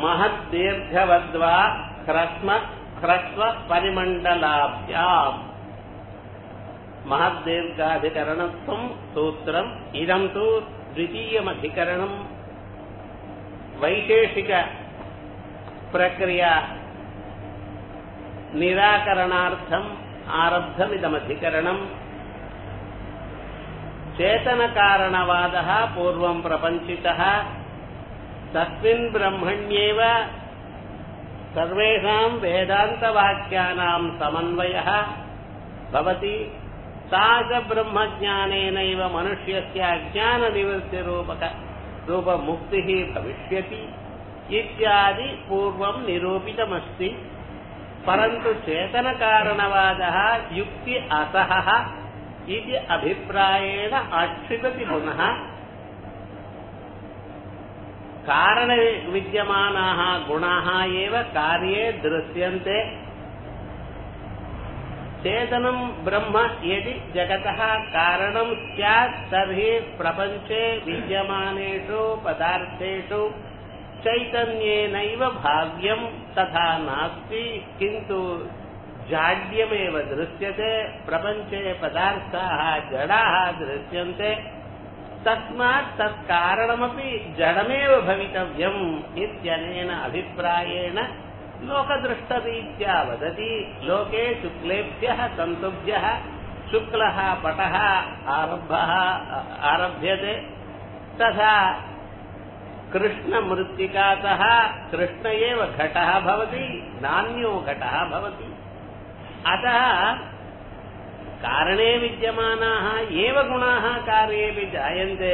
மகத் தீர்க்கவத்வா கிரஸ்ம கிரஸ்வ பரிமண்டலாபியாம் மகத் தீர்க்காதிகரணத்துவம் சூத்திரம் இதம் தூ द्वितीयमधिकरणम् वैशेषिक प्रक्रिया निराकरणार्थम् आरब्धमिदमधिकरणम् चेतनकारणवादः पूर्वम् प्रपञ्चितः तस्मिन् ब्रह्मण्येव सर्वेषाम् वेदान्तवाक्यानाम् समन्वयः भवति सा च ब्रह्मज्ञानेनैव मनुष्यस्य अज्ञाननिवृत्तिरूपक रूपमुक्तिः भविष्यति इत्यादि पूर्वम् निरूपितमस्ति परन्तु चेतनकारणवादः युक्ति असहः इति अभिप्रायेण आक्षिपति पुनः कारणे विद्यमानाः गुणाः एव कार्ये दृश्यन्ते चेतनम् ब्रह्म यदि जगतः कारणम् स्यात् तर्हि प्रपञ्चे विद्यमानेषु पदार्थेषु चैतन्येनैव भाव्यम् तथा नास्ति किन्तु जाड्यमेव दृश्यते प्रपञ्चे पदार्थाः जडाः दृश्यन्ते तस्मात् तत्कारणमपि जडमेव भवितव्यम् इत्यनेन अभिप्रायेण लोकदृष्टरीत्या वदति लोके शुक्लेभ्यः तन्तुभ्यः शुक्लः पटः आरब्धः आरभ्यते तथा कृष्णमृत्तिकातः कृष्ण एव घटः भवति नान्यो घटः भवति अतः कारणे विद्यमानाः एव गुणाः कार्येऽपि जायन्ते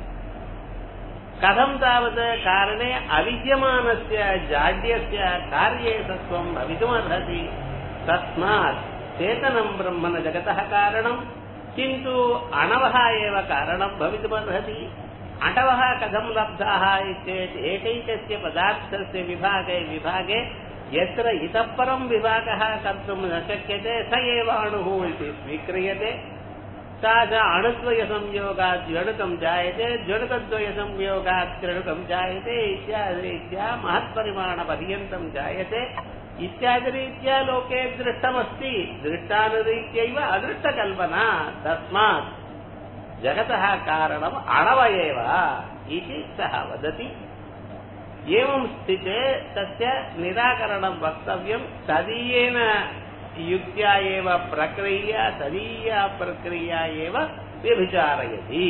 कथं तावत् कारणे अविद्यमानस्य जाड्यस्य कार्ये सत्त्वं भवितुमर्हति तस्मात् चेतनं ब्रह्म न जगतः कारणम् किन्तु अणवः एव कारणं भवितुमर्हति अटवः कथं लब्धाः चेत् एकैकस्य पदार्थस्य विभागे विभागे यत्र इतः परं विभागः कर्तुं न शक्यते स एव अणुः इति स्वीक्रियते सा च अणुद्वयसंयोगात् जडुकं जायते जडुकद्वयसंयोगात् त्रिणुकं जायते इत्यादिरीत्या महत्परिमाणपर्यन्तं जायते इत्यादिरीत्या लोके दृष्टमस्ति दृष्टानुरीत्यैव अदृष्टकल्पना तस्मात् जगतः कारणम् अणव एव इति सः वदति एवं स्थिते तस्य निराकरणं वक्तव्यं तदीयेन युक्त्या एव प्रक्रिया तदीया प्रक्रिया एव व्यभिचारयति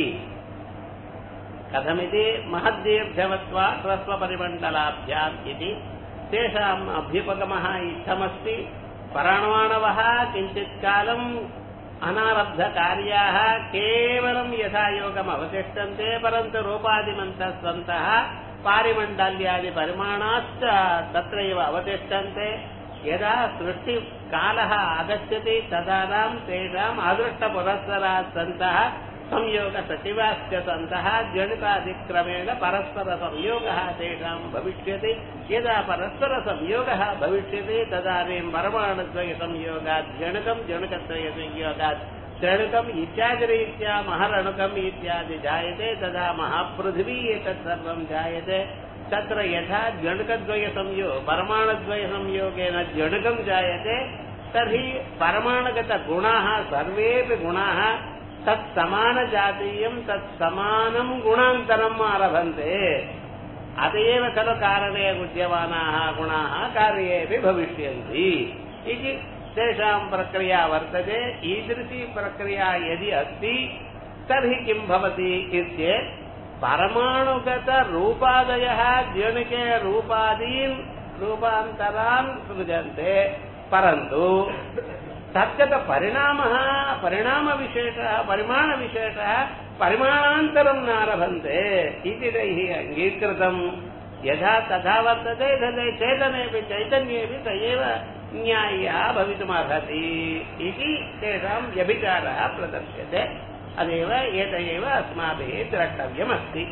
कथमिति महद्दीर्घवत्वा ह्रस्वपरिमण्डलाभ्याम् इति तेषाम् अभ्युपगमः इत्थमस्ति पराणवाणवः किञ्चित् कालम् अनारब्धकार्याः केवलं यथा योगम् अवतिष्ठन्ते परन्तु रूपादिमन्तः सन्तः पारिमण्डल्यादिपरिमाणाश्च तत्रैव अवतिष्ठन्ते यदा सृष्टिकालः आगच्छति तदानां तेषाम् अदृष्टपुरःसराः सन्तः संयोगसचिवाश्च सन्तः जनितादिक्रमेण परस्परसंयोगः तेषां भविष्यति यदा परस्परसंयोगः भविष्यति तदानीं परमाणुद्वयसंयोगात् जणुकं जणुकद्वयसंयोगात् त्रणुकम् इत्यादिरीत्या महरणुकम् इत्यादि जायते तदा महापृथिवी एतत् सर्वं जायते तत्र यथा जणुकद्वयसंयो परमाणुद्वयसंयोगेन जणुकं जायते तर्हि परमाणुगतगुणाः सर्वेपि गुणाः तत्समानजातीयं तत्समानं गुणान्तरम् आरभन्ते अत एव खलु कारणे विद्यमानाः गुणाः कार्येऽपि भविष्यन्ति इति तेषां प्रक्रिया वर्तते ईदृशी प्रक्रिया यदि अस्ति तर्हि किं भवति इत्येत् परमाणुगतरूपादयः द्योनिके रूपादीन् रूपान्तरान् सृजन्ते परन्तु तद्गतपरिणामः परिणामविशेषः परिमाणविशेषः परिमाणान्तरं नारभन्ते इति तैः अङ्गीकृतम् यथा तथा वर्तते तथा चेतनेऽपि चैतन्येऽपि स एव न्याय्यः भवितुमर्हति इति तेषां व्यभिचारः प्रदर्श्यते अदेव एत एव अस्माभिः द्रष्टव्यमस्ति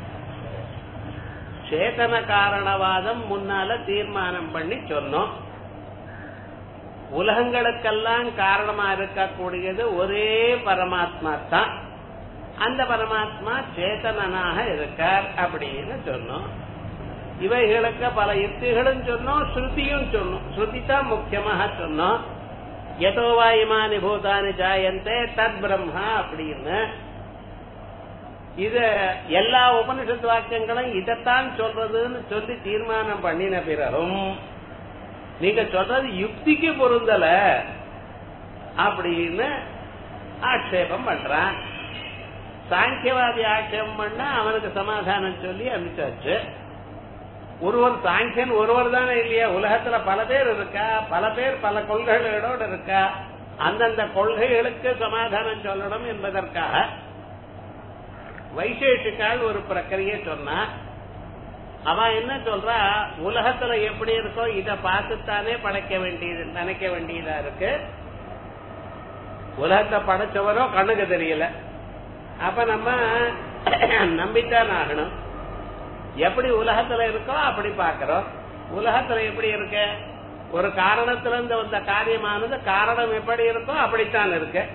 சேதனகாரணவாதம் முன்னால தீர்மானம் பண்ணி சொன்னோம் உலகங்களுக்கெல்லாம் காரணமா இருக்கக்கூடியது ஒரே பரமாத்மா தான் அந்த பரமாத்மா சேத்தனனாக இருக்கார் அப்படின்னு சொன்னோம் இவைகளுக்கு பல யுக்திகளும் சொன்னோம் ஸ்ருதியும் சொன்னோம் ஸ்ருதி தான் முக்கியமாக சொன்னோம் எதோவா இமானி பூதானி ஜாயந்தே தத் பிரம்மா அப்படின்னு இது எல்லா உபனிஷத் வாக்கியங்களும் இதைத்தான் சொல்றதுன்னு சொல்லி தீர்மானம் பண்ணின பிறகும் நீங்க சொல்றது யுக்திக்கு பொருந்தல அப்படின்னு ஆட்சேபம் பண்றான் சாங்கியவாதி ஆட்சேபம் பண்ணா அவனுக்கு சமாதானம் சொல்லி அனுப்பிச்சாச்சு ஒருவர் சாங்கியன் ஒருவர் தானே இல்லையா உலகத்துல பல பேர் இருக்கா பல பேர் பல கொள்கைகளோட இருக்கா அந்தந்த கொள்கைகளுக்கு சமாதானம் சொல்லணும் என்பதற்காக வைசேஷிக்கால் ஒரு பிரக்கிரியை சொன்னா அவன் என்ன சொல்றா உலகத்துல எப்படி இருக்கோ இத பார்த்துத்தானே படைக்க வேண்டியது நினைக்க வேண்டியதா இருக்கு உலகத்தை படைச்சவரோ கண்ணுக்கு தெரியல அப்ப நம்ம நம்பித்தான் ஆகணும் எப்படி உலகத்துல இருக்கோ அப்படி பாக்கிறோம் உலகத்துல எப்படி இருக்கு ஒரு காரணத்துல இருந்து வந்த காரியமானது காரணம் எப்படி இருக்கோ அப்படித்தான் இருக்கு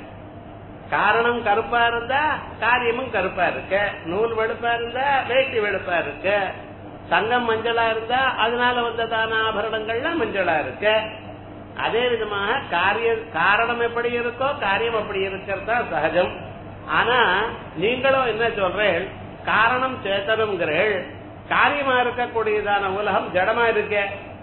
காரணம் கருப்பா இருந்தா காரியமும் கருப்பா இருக்கு நூல் வெளுப்பா இருந்தா வேட்டி வெளுப்பா இருக்கு தங்கம் மஞ்சளா இருந்தா அதனால வந்ததான ஆபரணங்கள்லாம் மஞ்சளா இருக்கு அதே விதமாக காரிய காரணம் எப்படி இருக்கோ காரியம் அப்படி இருக்கிறது தான் சகஜம் ஆனா நீங்களும் என்ன சொல்றேன் காரணம் சேத்தனம்ங்கிறேள் காரியமா இருக்கக்கூடியதான உலகம் ஜடமா இருக்க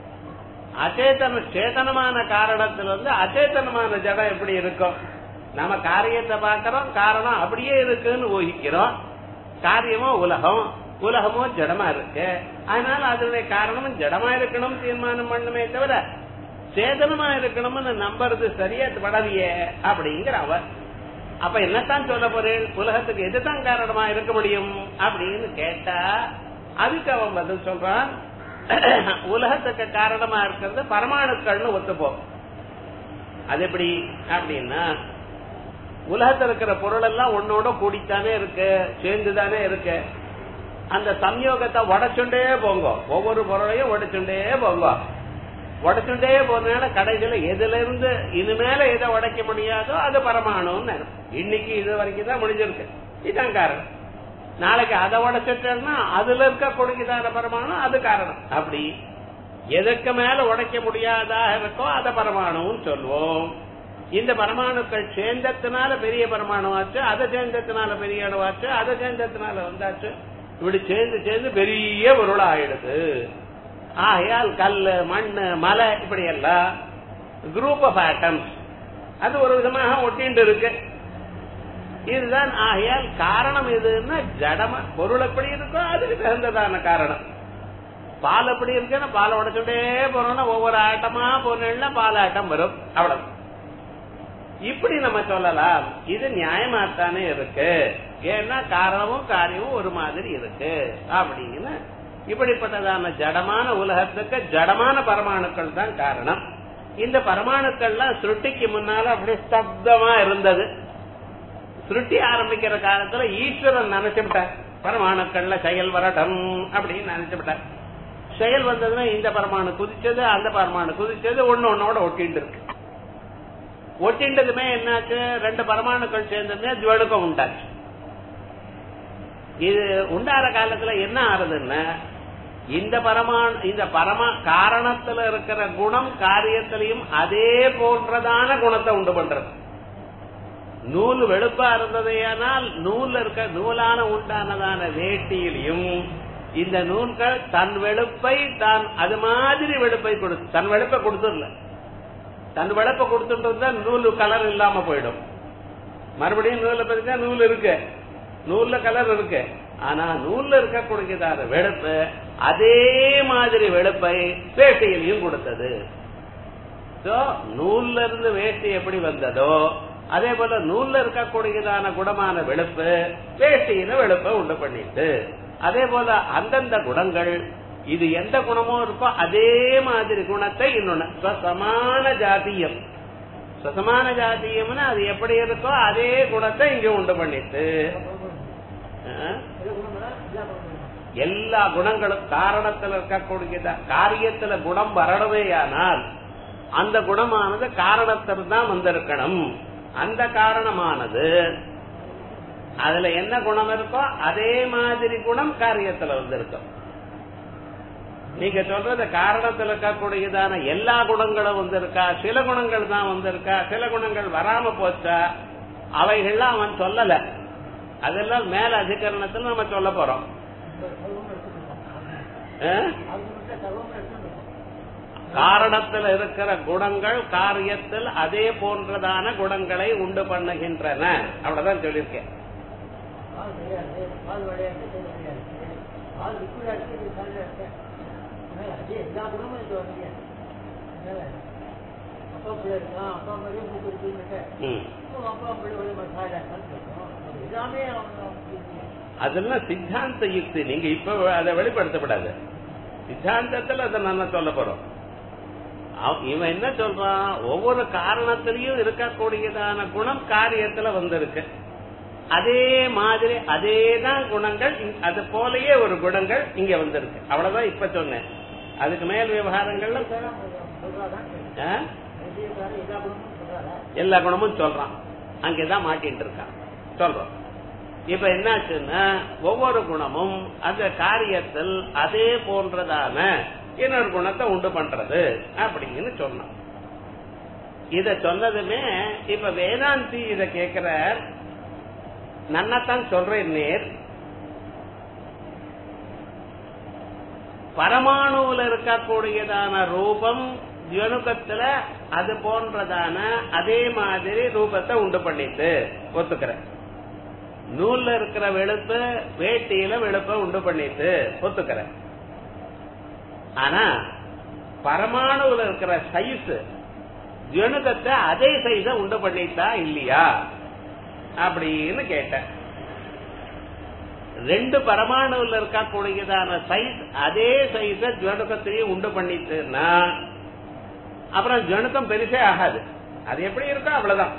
அச்சேதன சேத்தனமான காரணத்துல வந்து அச்சேதனமான ஜடம் எப்படி இருக்கும் நம்ம காரியத்தை பார்க்கிறோம் காரணம் அப்படியே இருக்குன்னு ஊகிக்கிறோம் காரியமும் உலகம் உலகமும் ஜடமா இருக்கு அதனால அதனுடைய காரணமும் ஜடமா இருக்கணும் தீர்மானம் பண்ணுமே தவிர சேதனமா இருக்கணும்னு நம்புறது சரியா படவியே அப்படிங்கிற அவர் அப்ப என்னத்தான் சொல்ல போறேன் உலகத்துக்கு எதுதான் காரணமா இருக்க முடியும் அப்படின்னு கேட்டா அதுக்கு அவன் பதில் சொல்றான் உலகத்துக்கு காரணமா இருக்கிறது பரமாணுக்கள்னு ஒத்துப்போம் அது எப்படி அப்படின்னா உலகத்துல இருக்கிற பொருள் எல்லாம் ஒன்னோட கூடித்தானே இருக்கு சேர்ந்துதானே இருக்கு அந்த சம்யோகத்தை உடைச்சுண்டே போங்க ஒவ்வொரு பொருளையும் உடைச்சுண்டே போங்க உடைச்சுண்டே போறதுனால கடைசியில எதுல இருந்து இனிமேல எதை உடைக்க முடியாதோ அது பரமாணுன்னு இன்னைக்கு இது வரைக்கும் தான் முடிஞ்சிருக்கு இதுதான் காரணம் நாளைக்கு அதை உடைச்சிட்டேன்னா அதுல இருக்க கொடுக்குதான பரமாணம் அது காரணம் அப்படி எதற்கு மேல உடைக்க முடியாதாக இருக்கோ அதை பரமாணுன்னு சொல்லுவோம் இந்த பரமாணுக்கள் சேர்ந்ததுனால பெரிய பரமாணு ஆச்சு அதை சேர்ந்ததுனால பெரிய அணுவாச்சு அதை சேர்ந்ததுனால வந்தாச்சு இப்படி சேர்ந்து சேர்ந்து பெரிய பொருள் ஆயிடுது ஆகையால் கல் மண் மலை இப்படி எல்லாம் குரூப் ஆஃப் ஆட்டம்ஸ் அது ஒரு விதமாக ஒட்டிண்டு இருக்கு இதுதான் ஆகையால் காரணம் எதுன்னா ஜடமா பொருள் எப்படி இருக்கோ அதுக்கு தகுந்ததான காரணம் பால் எப்படி இருக்குன்னா பாலை உடைச்சுட்டே போறோம்னா ஒவ்வொரு ஆட்டமா போனா பால் ஆட்டம் வரும் அவ்வளவு இப்படி நம்ம சொல்லலாம் இது நியாயமாத்தானே இருக்கு ஏன்னா காரணமும் காரியமும் ஒரு மாதிரி இருக்கு அப்படின்னு இப்படிப்பட்டதான ஜடமான உலகத்துக்கு ஜடமான பரமாணுக்கள் தான் காரணம் இந்த பரமாணுக்கள்லாம் சுருட்டிக்கு முன்னால அப்படியே ஸ்தப்தமா இருந்தது சுருட்டி ஆரம்பிக்கிற காலத்துல ஈஸ்வரன் நினைச்சுட்டார் பரமாணுக்கள்ல செயல் வரட்டும் அப்படின்னு நினைச்சுட்டார் செயல் வந்ததுன்னா இந்த பரமாணு குதிச்சது அந்த பரமாணு குதிச்சது ஒன்னு ஒன்னோட ஒட்டிட்டு இருக்கு ஒட்டின்றதுமே என்னாச்சு ரெண்டு பரமாணுக்கள் சேர்ந்ததுமே ஜுவடுக்கம் உண்டாச்சு இது உண்டாற காலத்துல என்ன ஆறுதுன்னா இந்த பரமாணு இந்த பரமா காரணத்துல இருக்கிற குணம் காரியத்திலையும் அதே போன்றதான குணத்தை உண்டு பண்றது நூல் வெளுப்பா இருந்ததையானால் நூல்ல இருக்க நூலான உண்டானதான வேட்டியிலையும் இந்த நூல்கள் தன் வெளுப்பை தான் அது மாதிரி வெளுப்பை கொடுத்து தன் வெளுப்பை கொடுத்துடல தன் வெளுப்பை கொடுத்துட்டு இருந்தா நூல் கலர் இல்லாம போயிடும் மறுபடியும் நூலை பத்தினா நூல் இருக்கு நூல்ல கலர் இருக்கு ஆனா நூல்ல இருக்கக்கூடியதான வெளுப்பு அதே மாதிரி வெளுப்பை வேட்டையிலையும் கொடுத்தது நூல்ல இருந்து வேட்டி எப்படி வந்ததோ அதே போல நூல்ல இருக்கக்கூடியதான குணமான வெளுப்பு வேட்டியில வெளுப்பை உண்டு பண்ணிட்டு அதே போல அந்தந்த குணங்கள் இது எந்த குணமும் இருக்கோ அதே மாதிரி குணத்தை இன்னொன்னு சமான ஜாத்தியம் சசமான ஜாத்தியம்னா அது எப்படி இருக்கோ அதே குணத்தை இங்க உண்டு பண்ணிட்டு எல்லா குணங்களும் காரணத்துல இருக்கக்கூடிய காரியத்துல குணம் வரணுமேயானால் அந்த குணமானது காரணத்தில் தான் வந்திருக்கணும் அந்த காரணமானது அதுல என்ன குணம் இருக்கோ அதே மாதிரி குணம் காரியத்துல வந்திருக்கும் நீங்க சொல்றது காரணத்தில் இருக்கக்கூடியதான எல்லா குணங்களும் வந்திருக்கா சில குணங்கள் தான் வந்திருக்கா சில குணங்கள் வராம போச்சா அவைகள்லாம் அவன் சொல்லல அதெல்லாம் மேல அதிகரணத்தில் நம்ம சொல்ல போறோம் ஆ? காரணத்தில் இருக்கிற குணங்கள் காரியத்தில் அதே போன்றதான குணங்களை உண்டு பண்ணுகின்றன அவ்வளவுதான் சொல்லியிருக்கேன் பால் கிடையாது பால் விளையாட்டு செய்ய முடியாது பால் லிக்விடா இருக்கு இது சாலிடா இருக்கு அதனால அதே எல்லா குணமும் இது வரீங்க அதனால அப்பா பிள்ளை இருக்கான் அப்பா மாதிரியும் மூக்கு இருக்குன்னு ம். அப்பா பிள்ளை ஒரே மாதிரி சாலிடா இருக்கான்னு சொல்றோம் அது எல்லாமே அவங்க அவங்க அதெல்லாம் சித்தாந்த யுக்தி நீங்க இப்ப அதை வெளிப்படுத்தப்படாது சித்தாந்தத்துல அதை நான் சொல்ல போறோம் அவ- இவன் என்ன சொல்றான் ஒவ்வொரு காரணத்திலையும் இருக்கக்கூடியதான குணம் காரியத்துல வந்திருக்கு அதே மாதிரி அதே தான் குணங்கள் இங்க- அது போலயே ஒரு குணங்கள் இங்க வந்திருக்கு அவ்வளவுதான் இப்ப சொன்னேன் அதுக்கு மேல் விவகாரங்கள்ல சொல்றாதான் ஆ? வைத்தியக்காரர் எல்லா குணமும் சொல்றாரா எல்லா குணமும் சொல்றான் அங்கதான் மாட்டிட்டு இருக்கான் சொல்றோம் இப்ப என்னாச்சுன்னா ஒவ்வொரு குணமும் அந்த காரியத்தில் அதே போன்றதான இன்னொரு குணத்தை உண்டு பண்றது அப்படின்னு சொன்னான் இத சொன்னதுமே இப்ப வேதாந்தி இத கேக்குறார் நன்னத்தான் சொல்றேன் நேர் பரமாணுல இருக்கக்கூடியதான ரூபம் ஜனுக்கத்துல அது போன்றதான அதே மாதிரி ரூபத்தை உண்டு பண்ணிட்டு ஒத்துக்கிறேன் நூல்ல இருக்கிற வெளுப்பு வேட்டியில வெளுப்ப உண்டு பண்ணிட்டு ஒத்துக்கிறேன் ஆனா பரமாணுல இருக்கிற சைஸ் ஜனுகத்தை அதே சைஸ உண்டு பண்ணிட்டா இல்லையா அப்படின்னு கேட்டேன் ரெண்டு பரமாணுல இருக்கக்கூடியதான சைஸ் அதே சைஸ ஜனுகத்திலேயே உண்டு பண்ணிட்டுன்னா அப்புறம் ஜனுக்கம் பெருசே ஆகாது அது எப்படி இருக்கோ அவ்வளவுதான்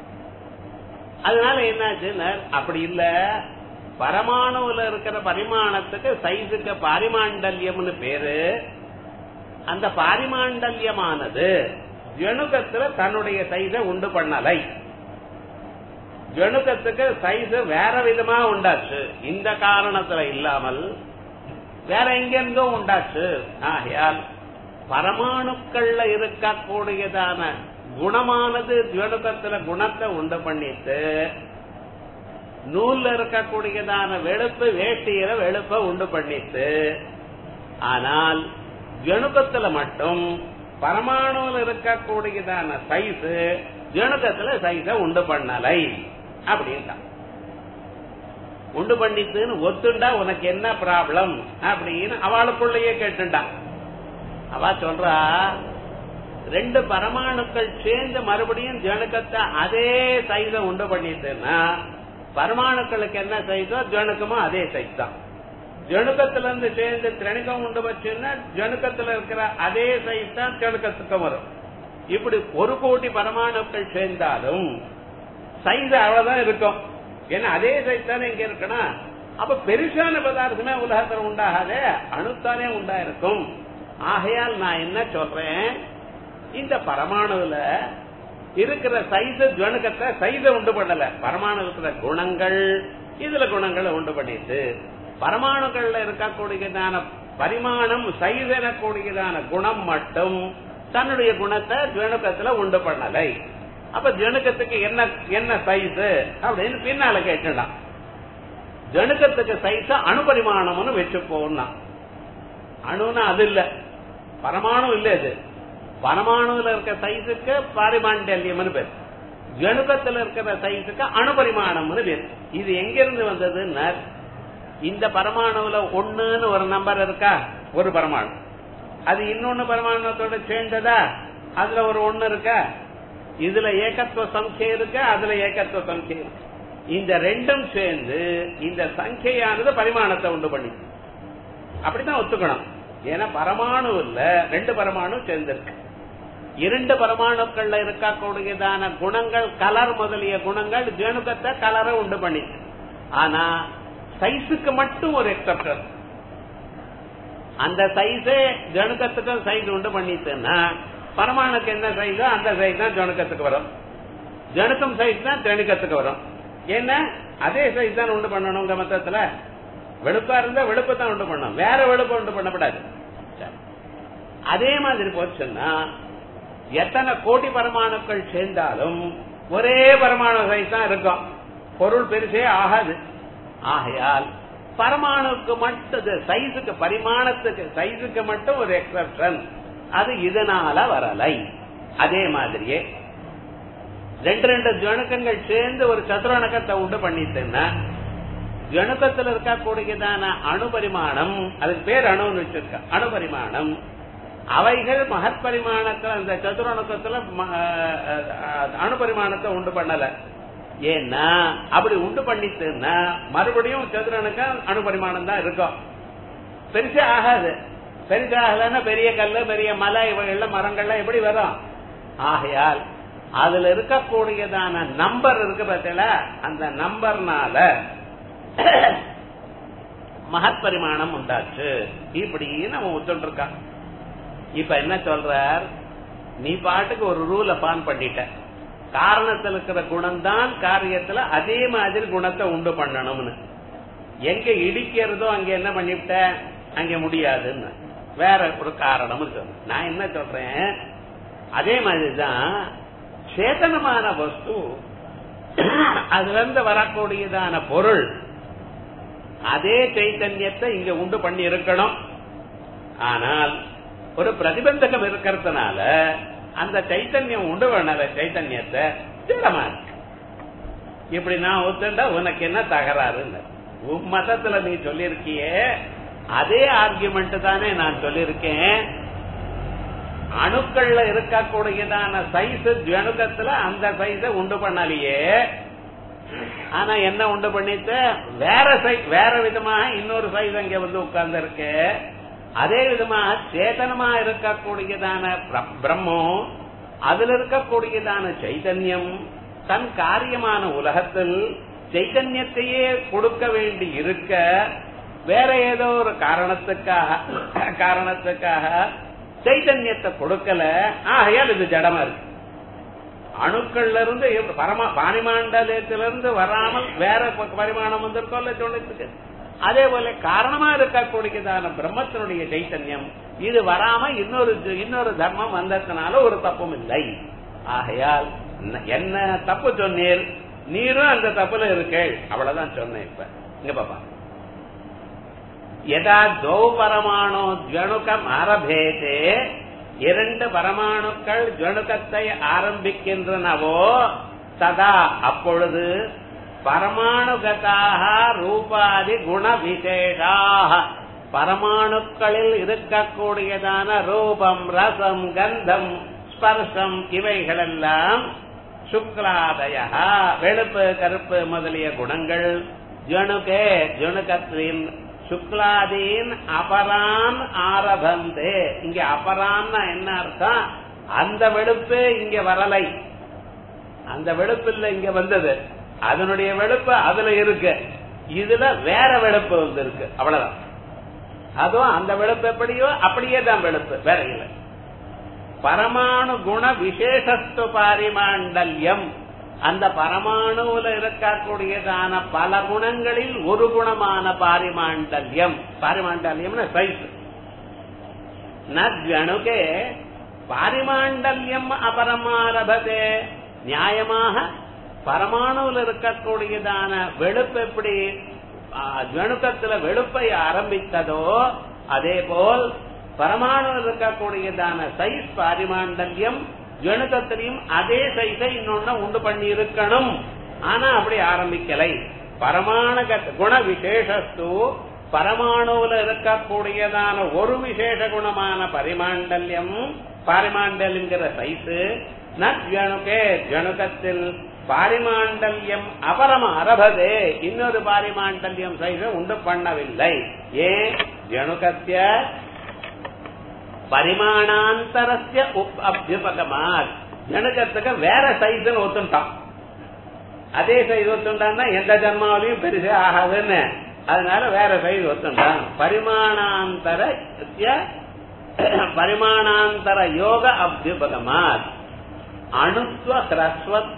அதனால என்னாச்சுன்னா அப்படி இல்ல பரமாணுல இருக்கிற பரிமாணத்துக்கு சைஸுக்கு பாரிமாண்டல்யம்னு பேரு அந்த பாரிமாண்டல்யமானது ஜனுக்கத்துல தன்னுடைய சைஸ உண்டு பண்ணலை ஜனுக்கத்துக்கு சைஸ் வேற விதமா உண்டாச்சு இந்த காரணத்துல இல்லாமல் வேற எங்கிருந்தோ உண்டாச்சு ஆகையால் பரமாணுக்கள்ல இருக்கக்கூடியதான குணமானது ஜனுக்கத்துல குணத்தை உண்டு பண்ணிட்டு நூல்ல இருக்கக்கூடியதான வெளுப்பு வேட்டியில வெளுப்ப உண்டு பண்ணிட்டு ஆனால் ஜனுக்கத்துல மட்டும் பரமாணுல இருக்கக்கூடியதான சைஸ் ஜனுக்கத்துல சைஸ உண்டு பண்ணலை அப்படின்ட்டான் உண்டு பண்ணிட்டுன்னு ஒத்துண்டா உனக்கு என்ன ப்ராப்ளம் அப்படின்னு அவளுக்குள்ளேயே கேட்டுட்டான் அவ சொல்றா ரெண்டு பரமாணுக்கள் சேர்ந்து மறுபடியும் ஜனுக்கத்தை அதே சைஸ உண்டு பண்ணிட்டுன்னா பரமாணுக்களுக்கு என்ன சைஸோ ஜனுக்கமும் அதே சைஸ் தான் ஜனுக்கத்துல இருந்து சேர்ந்து திரணிக்கம் உண்டு வச்சுன்னா ஜனுக்கத்துல இருக்கிற அதே சைஸ் தான் ஜனுக்கத்துக்கும் வரும் இப்படி ஒரு கோடி பரமாணுக்கள் சேர்ந்தாலும் சைஸ் அவ்வளவுதான் இருக்கும் ஏன்னா அதே சைஸ் தானே இங்க இருக்கணும் அப்ப பெருசான பதார்த்தமே உலகத்துல உண்டாகாதே அணுத்தானே உண்டா இருக்கும் ஆகையால் நான் என்ன சொல்றேன் இந்த பரமாணுல இருக்கிற சைஸ் ஜனுக்கத்தை சைஸ உண்டு பண்ணல பரமாணு இருக்கிற குணங்கள் இதுல குணங்களை உண்டு பண்ணிட்டு பரமாணுக்கள்ல இருக்கக்கூடியதான பரிமாணம் சைஸ் எனக்கூடியதான குணம் மட்டும் தன்னுடைய குணத்தை ஜனுக்கத்துல உண்டு பண்ணலை அப்ப ஜனுக்கத்துக்கு என்ன என்ன சைஸ் அப்படின்னு பின்னால கேட்டுலாம் ஜனுக்கத்துக்கு சைஸ் அணுபரிமாணம்னு வச்சுப்போம்னா அணுனா அது இல்ல பரமாணு இல்ல இது பரமாணுல இருக்க சைஸுக்கு பாரிமாண்டல்யம்னு பேர் ஜனுக்கத்துல இருக்கிற சைஸுக்கு அணுபரிமாணம்னு பேர் இது எங்க இருந்து வந்ததுன்னா இந்த பரமாணுல ஒண்ணுன்னு ஒரு நம்பர் இருக்கா ஒரு பரமாணு அது இன்னொன்னு பரமாணத்தோட சேர்ந்ததா அதுல ஒரு ஒண்ணு இருக்கா இதுல ஏகத்துவ சம்சை இருக்கு அதுல ஏகத்துவ சம்சை இருக்கு இந்த ரெண்டும் சேர்ந்து இந்த சங்கையானது பரிமாணத்தை உண்டு பண்ணி அப்படிதான் ஒத்துக்கணும் ஏன்னா பரமாணு இல்ல ரெண்டு பரமாணு சேர்ந்திருக்கு இரண்டு பரமாணுக்கள்ல இருக்கக்கூடியதான குணங்கள் கலர் முதலிய குணங்கள் ஜேணுக்கத்தை கலரை உண்டு பண்ணிச்சு ஆனா சைஸுக்கு மட்டும் ஒரு எக்ஸப்ஷன் அந்த சைஸே ஜனுக்கத்துக்கும் சைஸ் உண்டு பண்ணிச்சுன்னா பரமாணுக்கு என்ன சைஸோ அந்த சைஸ் தான் ஜனுக்கத்துக்கு வரும் ஜனுக்கம் சைஸ் தான் ஜனுக்கத்துக்கு வரும் ஏன்னா அதே சைஸ் தான் உண்டு பண்ணணும் மொத்தத்துல வெளுப்பா இருந்தா வெளுப்பு தான் உண்டு பண்ணணும் வேற வெளுப்பு உண்டு பண்ணக்கூடாது சரி. அதே மாதிரி போச்சுன்னா எத்தனை கோடி பரமாணுக்கள் சேர்ந்தாலும் ஒரே பரமாணு சைஸ் தான் இருக்கும் பொருள் பெருசே ஆகாது ஆகையால் பரமாணுக்கு மட்டும் சைஸுக்கு பரிமாணத்துக்கு சைஸுக்கு மட்டும் ஒரு எக்ஸப்ஷன் அது இதனால வரலை அதே மாதிரியே ரெண்டு ரெண்டு ஜணுக்கங்கள் சேர்ந்து ஒரு சதுரணக்கத்தை உண்டு பண்ணிட்டுன்னா ஜணுக்கத்தில் இருக்கக்கூடியதான அணுபரிமாணம் அதுக்கு பேர் அணுன்னு வச்சிருக்க அணுபரிமாணம் அவைகள் மகத் பரிமாணத்துல அந்த சதுரணக்கத்துல அணுபரிமாணத்தை உண்டு பண்ணல ஏன்னா அப்படி உண்டு பண்ணிட்டுன்னா மறுபடியும் சதுரனுக்கு அணுபரிமாணம் தான் இருக்கும் பெருசா ஆகாது பெருசா ஆகலன்னா பெரிய கல்லு பெரிய மலை இவைகள்ல மரங்கள்லாம் எப்படி வரும் ஆகையால் அதுல இருக்கக்கூடியதான நம்பர் இருக்கு பார்த்தீங்களா அந்த நம்பர்னால மகத் பரிமாணம் உண்டாச்சு இப்படி நம்ம ஒத்துட்டு இருக்கான் இப்ப என்ன சொல்றார் நீ பாட்டுக்கு ஒரு ரூல பான் பண்ணிட்ட காரணத்தில் இருக்கிற குணம் தான் காரியத்துல அதே மாதிரி குணத்தை உண்டு பண்ணணும்னு எங்க இடிக்கிறதோ அங்க என்ன பண்ணிவிட்ட அங்க முடியாதுன்னு வேற ஒரு காரணம் சொன்ன நான் என்ன சொல்றேன் அதே மாதிரிதான் சேதனமான வஸ்து அதுல இருந்து வரக்கூடியதான பொருள் அதே சைத்தன்யத்தை இங்க உண்டு பண்ணி இருக்கணும் ஆனால் ஒரு பிரதிபந்தகம் இருக்கிறதுனால அந்த சைத்தன்யம் உண்டு பண்ணல சைத்தன்யத்தை திடமா இருக்கு இப்படி நான் ஒத்துண்டா உனக்கு என்ன தகராறுன்னு உன் மதத்துல நீ சொல்லிருக்கியே அதே ஆர்குமெண்ட் தானே நான் சொல்லிருக்கேன் அணுக்கள்ல இருக்கக்கூடியதான சைஸ் ஜணுக்கத்துல அந்த சைஸ உண்டு பண்ணலையே ஆனா என்ன உண்டு பண்ணித்த வேற சைஸ் வேற விதமாக இன்னொரு சைஸ் அங்க வந்து உட்கார்ந்து இருக்கு அதே விதமாக சேதனமா இருக்கக்கூடியதான பிரம்மம் அதுல இருக்கக்கூடியதான சைதன்யம் தன் காரியமான உலகத்தில் சைத்தன்யத்தையே கொடுக்க வேண்டி இருக்க வேற ஏதோ ஒரு காரணத்துக்காக காரணத்துக்காக சைத்தன்யத்தை கொடுக்கல ஆகையால் இது ஜடமா இருக்கு அணுக்கள்ல இருந்து பரமா பாரிமாண்டலத்திலிருந்து வராமல் வேற பரிமாணம் வந்திருக்கோம்ல சொல்லிட்டு அதே போல காரணமா இருக்கக்கூடியதான பிரம்மத்தினுடைய சைத்தன்யம் இது வராம இன்னொரு இன்னொரு தர்மம் வந்ததுனால ஒரு தப்பும் இல்லை ஆகையால் என்ன தப்பு சொன்னீர் நீரும் அந்த தப்புல இருக்கேள் அவ்வளவுதான் சொன்னேன் இப்ப இங்க பாப்பா எதா தோ பரமாணு ஜணுக்கம் ஆரம்பேதே இரண்டு பரமாணுக்கள் ஜணுக்கத்தை ஆரம்பிக்கின்றனவோ சதா அப்பொழுது பரமாணுகதாக ரூபாதி குண விசேஷாக பரமாணுக்களில் இருக்கக்கூடியதான ரூபம் ரசம் கந்தம் ஸ்பர்சம் இவைகளெல்லாம் சுக்லாதய வெளுப்பு கருப்பு முதலிய குணங்கள் ஜணுகே ஜணுகத்தின் சுக்லாதீன் அபரான் ஆரபந்தே இங்க அபரான்னா என்ன அர்த்தம் அந்த வெளுப்பு இங்க வரலை அந்த வெளுப்பு இல்ல இங்க வந்தது அதனுடைய வெளுப்பு அதுல இருக்கு இதுல வேற வெளுப்பு வந்து இருக்கு அவ்வளவுதான் அதுவும் அந்த வெளுப்பு எப்படியோ அப்படியே தான் வெளுப்பு வேற இல்ல பரமாணு குண விசேஷத்து பாரிமாண்டல்யம் அந்த பரமாணுல இருக்கக்கூடியதான பல குணங்களில் ஒரு குணமான பாரிமாண்டல்யம் பாரிமாண்டல்யம் சைஸ் நணுகே பாரிமாண்டல்யம் அபரமாரபதே நியாயமாக பரமாணுவில் இருக்கக்கூடியதான வெளுப்பு எப்படி ஜணுக்கத்துல வெளுப்பை ஆரம்பித்ததோ அதே போல் பரமாணுவில் இருக்கக்கூடியதான சைஸ் பாரிமாண்டல்யம் ஜணுக்கத்திலையும் அதே சைஸை இன்னொன்னு உண்டு பண்ணி இருக்கணும் ஆனா அப்படி ஆரம்பிக்கலை பரமாண குண விசேஷஸ்து பரமாணுல இருக்கக்கூடியதான ஒரு விசேஷ குணமான பரிமாண்டல்யம் பாரிமாண்டல்ங்கிற சைஸு நணுகே ஜணுக்கத்தில் பாரிமாண்டல்யம் அபரம் அரபதே இன்னொரு பாரிமாண்டல்யம் சைஸ உண்டு பண்ணவில்லை ஏன் ஜணுகத்திய பரிமாணாந்தரஸ்ய அபியுபகமாத் ஜனகத்துக்கு வேற சைஸ் ஒத்துட்டான் அதே சைஸ் ஒத்துண்டான்னா எந்த ஜன்மாவிலையும் பெருசே ஆகாதுன்னு அதனால வேற சைஸ் ஒத்துண்டான் பரிமாணாந்தர பரிமாணாந்தர யோக அபியுபகமாத் அணுத்வ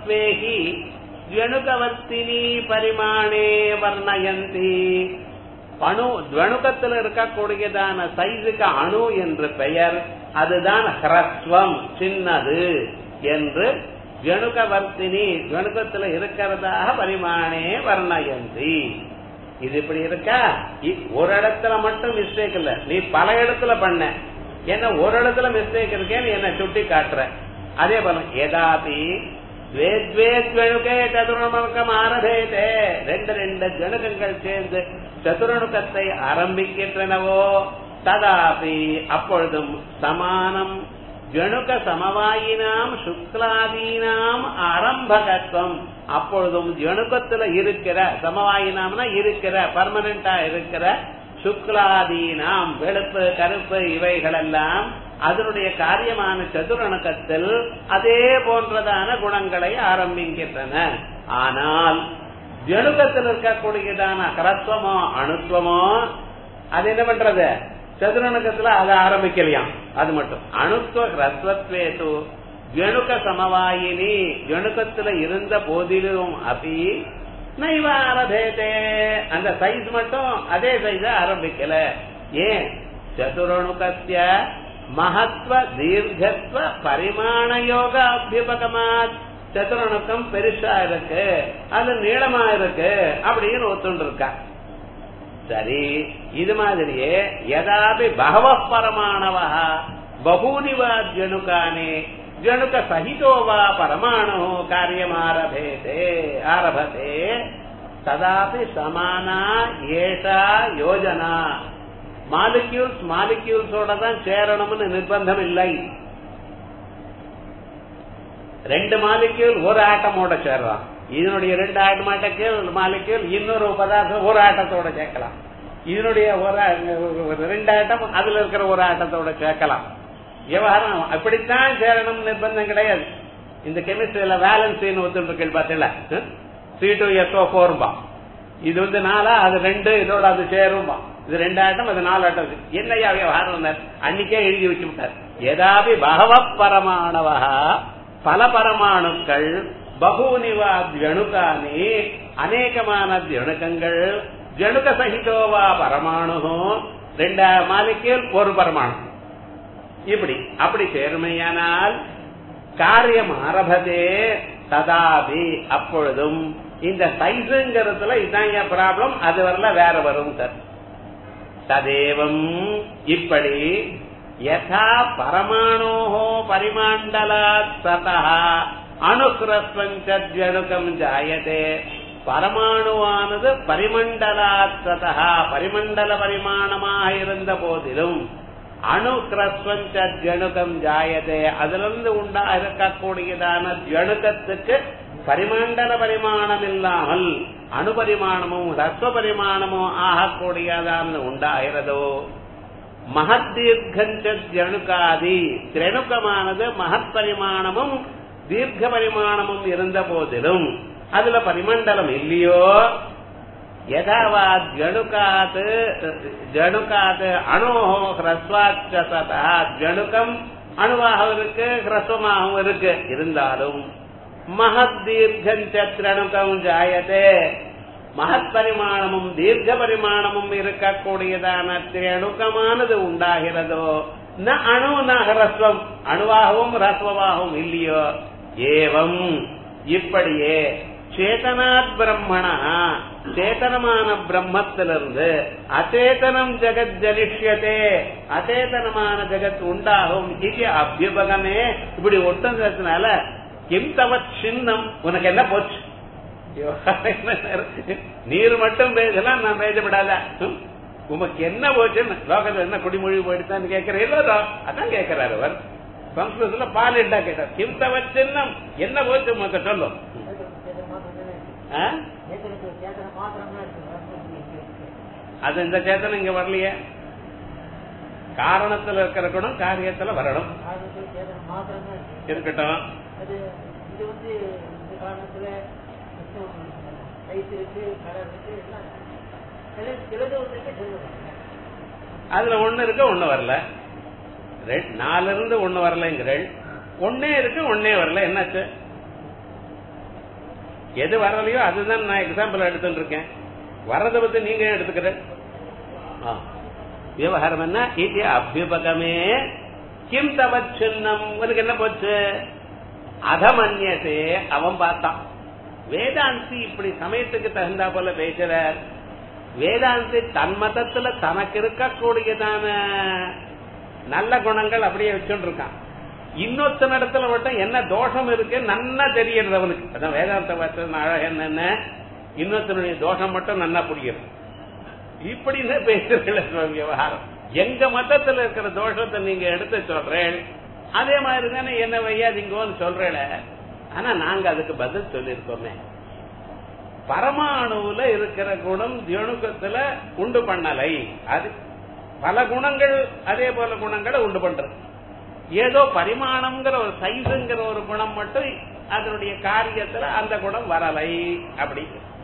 ஹ்ரஸ்வத்வேகி ஜணுகவர்த்தினி பரிமாணே வர்ணயந்தி அணு துவணுக்கத்தில் இருக்கக்கூடியதான சைஸுக்கு அணு என்று பெயர் அதுதான் ஹ்ரஸ்வம் சின்னது என்று ஜணுகவர்த்தினி ஜணுக்கத்துல இருக்கிறதாக பரிமாணே வர்ணயந்தி இது இப்படி இருக்கா இ- ஒரு இடத்துல மட்டும் மிஸ்டேக் இல்ல நீ பல இடத்துல பண்ண என்ன ஒரு இடத்துல மிஸ்டேக் இருக்கேன்னு என்ன சுட்டி காட்டுற அதே போல ஏதாபி द्वे द्वे द्वणुके சதுரணமுகம் ஆரம்பேதே ரெண்டு ரெண்டு ஜணுகங்கள் சேர்ந்து சதுரணுக்கத்தை ஆரம்பிக்கின்றனவோ ததாபி அப்பொழுதும் சமானம் ஜணுக சமவாயினாம் சுக்லாதீனாம் ஆரம்பகத்துவம் அப்பொழுதும் ஜணுக்கத்துல இருக்கிற சமவாயினாம்னா இருக்கிற பர்மனண்டா இருக்கிற சுக்லாதீனாம் வெளுப்பு கருப்பு இவைகளெல்லாம் அதனுடைய காரியமான சதுரணக்கத்தில் அதே போன்றதான குணங்களை ஆரம்பிக்கின்றன ஆனால் ஜணுக்கத்தில் இருக்கக்கூடியதான கரத்துவமோ அணுத்துவமோ அது என்ன பண்றது சதுரணக்கத்துல அதை ஆரம்பிக்கலையாம் அது மட்டும் அணுத்துவ ஹ்ரஸ்வத்வேது ஜணுக்க சமவாயினி ஜணுக்கத்துல இருந்த போதிலும் அபி நைவ ஆரம்பேதே அந்த சைஸ் மட்டும் அதே சைஸ ஆரம்பிக்கல ஏன் சதுரணுகத்திய மகத்வ தீர்க்கத்வ பரிமாண யோக அபியுபகமாத் சதுரணுக்கம் பெருசா இருக்கு அது நீளமா இருக்கு அப்படின்னு ஒத்துண்டு இருக்கா சரி இது மாதிரியே யதாபி பகவ பரமாணவ பகூனி வா ஜனுகானே ஜனுக சகிதோ வா பரமாணு காரியம் ஆரபேதே ஆரபதே ததாபி சமானா ஏஷா யோஜனா மாலிக்யூல்ஸ் மாலிக்யூல்ஸோட தான் சேரணும்னு நிர்பந்தம் இல்லை ரெண்டு மாலிக்யூல் ஒரு ஆட்டமோட சேர்றான் இதனுடைய ரெண்டு ஆட்டமாட்டக்கள் மாலிக்யூல் இன்னொரு பதார்த்தம் ஒரு ஆட்டத்தோட சேர்க்கலாம் இதனுடைய ஒரு ரெண்டு ஆட்டம் அதுல இருக்கிற ஒரு ஆட்டத்தோட சேர்க்கலாம் விவகாரம் அப்படித்தான் சேரணும் நிர்பந்தம் கிடையாது இந்த கெமிஸ்ட்ரியில வேலன்ஸ் ஒத்துருக்கீங்க பார்த்தீங்களா சி டூ எஸ்ஓ போரும்பா இது வந்து நாலா அது ரெண்டு இதோட அது சேரும்பா இது ரெண்டு ஆட்டம் அது நாலு ஆட்டம் என்னையா விவகாரம் அன்னைக்கே எழுதி வச்சு விட்டார் ஏதாபி பகவ பரமாணவா பல பரமாணுக்கள் பகூனிவா ஜணுகானி அநேகமான ஜணுக்கங்கள் ஜணுக சகிதோவா பரமாணு ரெண்டு மாலிக்கேல் ஒரு பரமாணு இப்படி அப்படி சேர்மையானால் காரியம் ஆரம்பதே ததாபி அப்பொழுதும் இந்த சைஸுங்கிறதுல இதுதான் என் ப்ராப்ளம் அது வரல வேற வரும் சார் ததேவம் இப்படி யதா பரமாணோ பரிமாண்டலாத் சதா அணுகிரஸ்வஞ்சனுகம் ஜாயதே பரமாணுவானது பரிமண்டலாத் சதா பரிமண்டல பரிமாணமாக இருந்த போதிலும் அணு ஜனுகம் ஜாயதே அதிலிருந்து உண்டா இருக்கக்கூடியதான ஜனுகத்துக்கு பரிமண்டல பரிமாணம் இல்லாமல் அணு பரிமாணமும் ரஸ்வ பரிமாணமும் ஆகக்கூடியதான உண்டாகிறதோ மகத்தீர்கஞ்ச ஜனுகாதி திரணுக்கமானது மகத் பரிமாணமும் தீர்க்க பரிமாணமும் இருந்த போதிலும் அதுல பரிமண்டலம் இல்லையோ யதாவா ஜணுகாத் ஜணுகாத் அணோஹோ ஹ்ரஸ்வாச்சதா ஜணுக்கம் அணுவாகவும் இருக்கு ஹ்ரஸ்வமாகவும் இருக்கு இருந்தாலும் மகத் தீர்க்கஞ்சத்ரணுக்கம் ஜாயதே மகத் பரிமாணமும் தீர்க்க பரிமாணமும் இருக்கக்கூடியதான திரணுக்கமானது உண்டாகிறதோ ந அணு ந ஹ்ரஸ்வம் அணுவாகவும் ஹ்ரஸ்வமாகவும் இல்லையோ ஏவம் இப்படியே சேதனாத் பிரம்மணா சேத்தனமான பிரம்மத்திலிருந்து அச்சேதனம் ஜெகத் ஜலிஷ்யதே அச்சேதனமான ஜெகத் உண்டாகும் இது அபியுபகமே இப்படி ஒட்டுங்கிறதுனால கிம் தவத் சின்னம் உனக்கு என்ன போச்சு நீர் மட்டும் பேசலாம் நான் பேசப்படாத உமக்கு என்ன போச்சுன்னு லோகத்துல என்ன குடிமொழி போயிடுதான்னு கேட்கிறீங்களோ அதான் கேட்கிறாரு அவர் சம்ஸ்கிருதத்துல பால் இட்டா கேட்டார் கிம் தவத் சின்னம் என்ன போச்சு உமக்கு சொல்லும் அது இந்த சேத்தனம் இங்க வரலையே காரணத்துல இருக்கிற குணம் காரியத்துல வரணும் இருக்கட்டும் இது வந்து இந்த காரணத்துல ரைஸ் இருக்கு கடை இருக்கு எல்லாம் சில- சிலது வந்துட்டு சிலது அதுல ஒண்ணு இருக்கு ஒண்ணு வரல ரெண்டு- நாலுல இருந்து ஒண்ணு வரலங்கிறேன் ஒன்னே இருக்கு ஒன்னே வரல என்னாச்சு எது வரலையோ அதுதான் நான் எக்ஸாம்பிள் எடுத்துட்டு இருக்கேன் வர்றதை பத்தி நீங்க ஏன் எடுத்துக்கிற ஆ. விவகாரம் என்ன இது அபியுபகமே கிம் தவச்சின்னம் உனக்கு என்ன போச்சு அதமன்யசே அவன் பார்த்தான் வேதாந்தி இப்படி சமயத்துக்கு தகுந்தா போல பேசுறார் வேதாந்தி தன் மதத்துல தனக்கு இருக்கக்கூடியதான நல்ல குணங்கள் அப்படியே வச்சுட்டு இருக்கான் இன்னொருத்தன் இடத்துல மட்டும் என்ன தோஷம் இருக்கு நன்னா தெரியறது அவனுக்கு அதான் வேதாந்த வார்த்தை அழகு என்னென்ன இன்னொருத்தனுடைய தோஷம் மட்டும் நன்னா புரியும் இப்படின்னு பேசுறீங்கள விவகாரம் எங்க மதத்துல இருக்கிற தோஷத்தை நீங்க எடுத்து சொல்றேன் அதே மாதிரி தானே என்ன வையாதீங்கன்னு சொல்றேன் ஆனா நாங்க அதுக்கு பதில் சொல்லியிருக்கோமே பரமாணுவுல இருக்கிற குணம் தியணுக்கத்துல உண்டு பண்ணலை அது பல குணங்கள் அதே போல குணங்களை உண்டு பண்றது ஏதோ பரிமாணம்ங்கிற ஒரு சைஸுங்கிற ஒரு குணம் மட்டும் அதனுடைய காரியத்துல அந்த குணம் வரலை அப்படி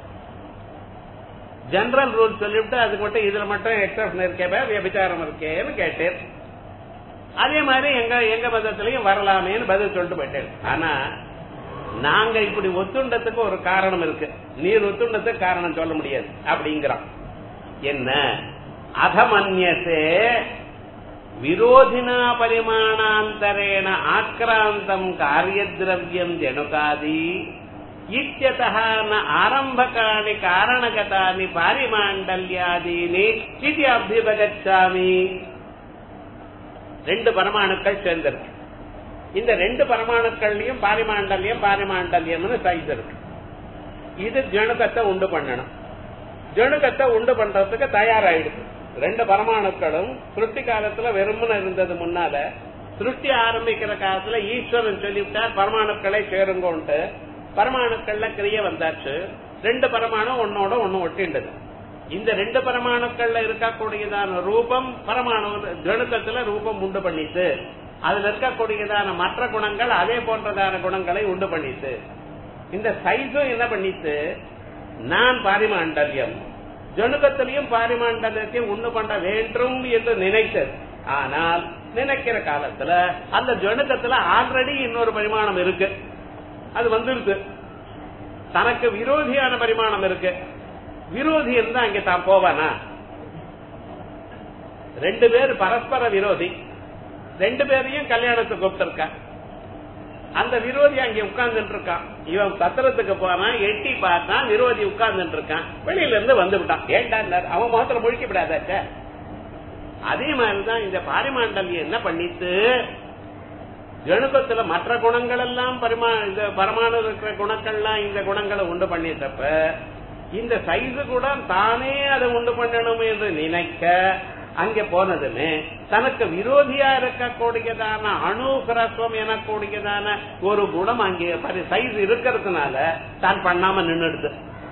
ஜெனரல் ரூல் சொல்லிவிட்டு அதுக்கு மட்டும் இதுல மட்டும் எக்ஸப்ஷன் இருக்கே விபச்சாரம் இருக்கேன்னு கேட்டேன் அதே மாதிரி எங்க எங்க மதத்திலையும் வரலாமேன்னு பதில் சொல்லிட்டு போயிட்டேன் ஆனா நாங்க இப்படி ஒத்துண்டத்துக்கு ஒரு காரணம் இருக்கு நீர் ஒத்துண்டத்துக்கு காரணம் சொல்ல முடியாது அப்படிங்கிறான் என்ன அதமன்யசே விரோதினா பரிமாணாந்தரேண ஆக்ராந்தம் காரியத்ரவியம் ஜனுகாதி இத்தியதः ந ஆரம்பகாணி காரணகதானி பாரிமாண்டல்யாதீனி இது அபிபகச்சாமி ரெண்டு பரமாணுக்கள் சேர்ந்திருக்கு இந்த ரெண்டு பரமாணுக்கள்லயும் பாரிமாண்டல்யம் பாரிமாண்டல்யம்னு சைஸ் இருக்கு இது ஜணுக்கத்தை உண்டு பண்ணணும் ஜணுக்கத்தை உண்டு பண்றதுக்கு தயாராயிடுது ரெண்டு பரமாணுக்களும் சிருஷ்டி காலத்துல வெறுமன இருந்தது முன்னால சிருஷ்டி ஆரம்பிக்கிற காலத்துல ஈஸ்வரன் சொல்லிவிட்டார் பரமாணுக்களை சேருங்கோன்ட்டு பரமாணுக்கள்ல கிரிய வந்தாச்சு ரெண்டு பரமாணு ஒன்னோட ஒண்ணு ஒட்டிண்டது இந்த ரெண்டு பரமாணுக்கள்ல இருக்கக்கூடியதான ரூபம் பரமாணு ஜணுக்கத்துல ரூபம் உண்டு பண்ணிட்டு அதுல இருக்கக்கூடியதான மற்ற குணங்கள் அதே போன்றதான குணங்களை உண்டு பண்ணிட்டு இந்த சைஸும் என்ன பண்ணிட்டு நான் பாரிமாண்டல்யம் ஜணுக்கத்திலையும் பாரிமாண்டலத்தையும் உண்டு பண்ண வேண்டும் என்று நினைத்தது ஆனால் நினைக்கிற காலத்துல அந்த ஜணுக்கத்துல ஆல்ரெடி இன்னொரு பரிமாணம் இருக்கு அது வந்துருக்கு தனக்கு விரோதியான பரிமாணம் இருக்கு விரோதி இருந்தா அங்க தான் போவானா ரெண்டு பேர் பரஸ்பர விரோதி ரெண்டு பேரையும் கல்யாணத்துக்கு கூப்பிட்டிருக்க அந்த விரோதி அங்க உட்கார்ந்துட்டு இருக்கான் இவன் சத்திரத்துக்கு போனான் எட்டி பார்த்தான் விரோதி உட்கார்ந்துட்டு இருக்கான் வெளியில இருந்து வந்து விட்டான் ஏன்டா அவன் மாத்திரம் முழிக்க விடாதாச்ச அதே மாதிரிதான் இந்த பாரிமாண்டல்யம் என்ன பண்ணிட்டு ஜணுக்கத்துல மற்ற குணங்கள் எல்லாம் பரிமா இந்த பரமாணு இருக்கிற குணங்கள்லாம் இந்த குணங்களை உண்டு பண்ணிட்டப்ப இந்த சைஸு கூட தானே அதை உண்டு பண்ணணும் என்று நினைக்க அங்க போனதுன்னு தனக்கு விரோதியா இருக்கக்கூடியதான அணுகிரத்துவம் எனக்கூடியதான ஒரு குணம் அங்கே சைஸ் இருக்கிறதுனால தான் பண்ணாம நின்னுடுது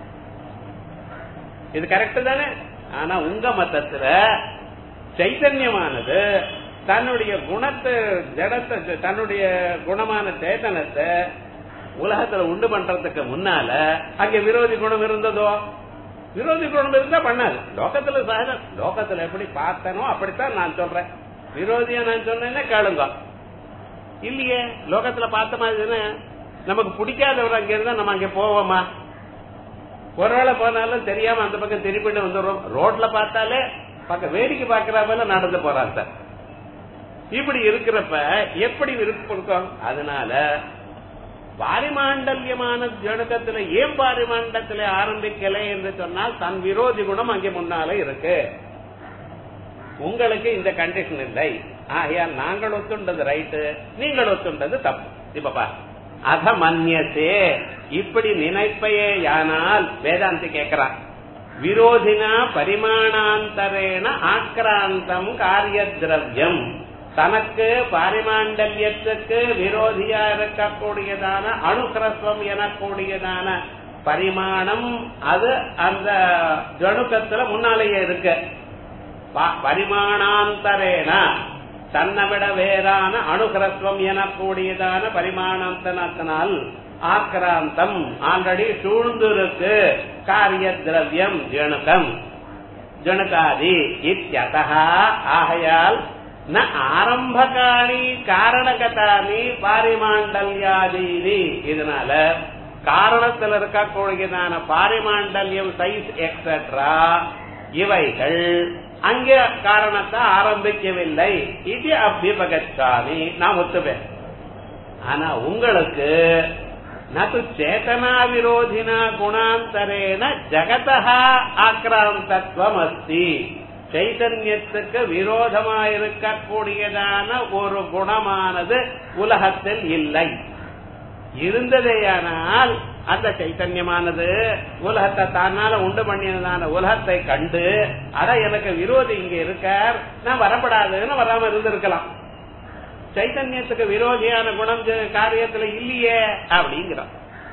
இது கரெக்ட் தானே ஆனா உங்க மத்தத்துல சைத்தன்யமானது தன்னுடைய குணத்தை ஜடத்தை தன்னுடைய குணமான சேத்தனத்தை உலகத்துல உண்டு பண்றதுக்கு முன்னால அங்க விரோதி குணம் இருந்ததோ விரோதி குணம் இருந்தா பண்ணாது லோகத்துல சகஜம் லோகத்துல எப்படி பார்த்தனோ அப்படித்தான் நான் சொல்றேன் விரோதியா நான் சொன்னேன்னா கேளுங்க இல்லையே லோகத்துல பார்த்த மாதிரி நமக்கு பிடிக்காதவர் அங்க இருந்தா நம்ம அங்க போவோமா ஒருவேளை போனாலும் தெரியாம அந்த பக்கம் திருப்பிட்டு வந்துடுறோம் ரோட்ல பார்த்தாலே பக்கம் வேடிக்கை பாக்குற போல நடந்து போறான் சார் இப்படி இருக்கிறப்ப எப்படி விருப்பம் இருக்கும் அதனால பாரிமாண்டல்யமான ஜனகத்துல ஏன் பாரிமாண்டத்துல ஆரம்பிக்கல என்று சொன்னால் தன் விரோதி குணம் அங்கே முன்னால இருக்கு உங்களுக்கு இந்த கண்டிஷன் இல்லை ஆகையால் நாங்கள் ஒத்துண்டது ரைட்டு நீங்கள் ஒத்துண்டது தப்பு இப்பப்பா அத மன்யசே இப்படி நினைப்பையே யானால் வேதாந்தி கேட்கிறான் விரோதினா பரிமாணாந்தரேன ஆக்கிராந்தம் காரிய திரவியம் தனக்கு பாரிமாண்டல்யத்துக்கு விரோதியா இருக்கக்கூடியதான அணுகிரஸ்வம் எனக்கூடியதான பரிமாணம் அது அந்த ஜணுக்கத்துல முன்னாலேயே இருக்கு பரிமாணாந்தரேன தன்னை விட வேறான அணுகிரஸ்வம் எனக்கூடியதான பரிமாணத்தினால் ஆக்கிராந்தம் ஆல்ரெடி சூழ்ந்து இருக்கு காரிய திரவியம் ஜணுக்கம் ஜணுகாதி இத்தியதா ஆகையால் ந ஆரம்பகாணி காரணகதானி பாரிமாண்டல்யாதீனி இதனால காரணத்தில் இருக்கக்கூடியதான பாரிமாண்டல்யம் சைஸ் எக்ஸெட்ரா இவைகள் அங்கே காரணத்தை ஆரம்பிக்கவில்லை இது அபிபகச்சாமி நான் ஒத்துவேன் ஆனா உங்களுக்கு நது சேதனா விரோதினா குணாந்தரேன ஜகதா ஆக்ராந்தத்துவம் அஸ்தி சைதன்யத்துக்கு விரோதமாயிருக்கக்கூடியதான ஒரு குணமானது உலகத்தில் இல்லை இருந்ததேயானால் அந்த சைத்தன்யமானது உலகத்தை தன்னால உண்டு பண்ணியதான உலகத்தை கண்டு அட எனக்கு விரோதி இங்க இருக்கார் நான் வரப்படாதுன்னு வராம இருந்திருக்கலாம் சைத்தன்யத்துக்கு விரோதியான குணம் ஜ- காரியத்துல இல்லையே அப்படிங்கிறோம்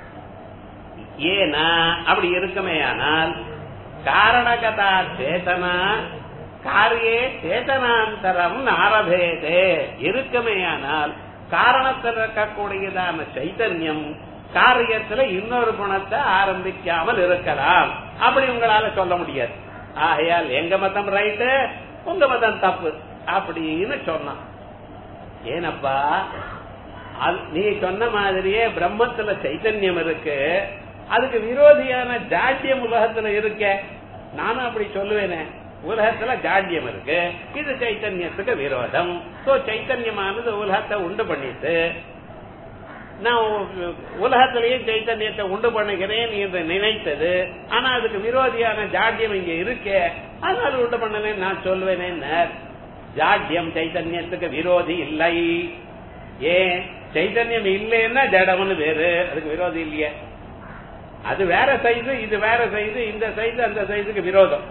ஏனா அப்படி இருக்குமே ஆனால் காரணகதா சேதனா காரியே சேதனாந்தரம் ஆரபேதே இருக்குமே ஆனால் காரணத்தில் இருக்கக்கூடியதான சைத்தன்யம் காரியத்துல இன்னொரு குணத்தை ஆரம்பிக்காமல் இருக்கலாம் அப்படி உங்களால சொல்ல முடியாது ஆகையால் எங்க மதம் ரைட்டு உங்க மதம் தப்பு அப்படின்னு சொன்னான் ஏனப்பா அது- நீ சொன்ன மாதிரியே பிரம்மத்துல சைத்தன்யம் இருக்கு அதுக்கு விரோதியான ஜாட்டியம் உலகத்துல இருக்க நானும் அப்படி சொல்லுவேனே உலகத்துல ஜாட்டியம் இருக்கு இது சைத்தன்யத்துக்கு விரோதம் சோ சைத்தன்யமானது உலகத்தை உண்டு பண்ணிட்டு நான் உ- உலகத்திலேயே சைத்தன்யத்தை உண்டு பண்ணுகிறேன் என்று நினைத்தது ஆனா அதுக்கு விரோதியான ஜாட்டியம் இங்க இருக்கே அதனால உண்டு பண்ணனேன் நான் சொல்வேனே ஜாட்டியம் சைத்தன்யத்துக்கு விரோதி இல்லை ஏன் சைத்தன்யம் இல்லைன்னா ஜடம்னு வேறு அதுக்கு விரோதி இல்லையே அது வேற சைது இது வேற சைது இந்த சைது அந்த சைதுக்கு விரோதம்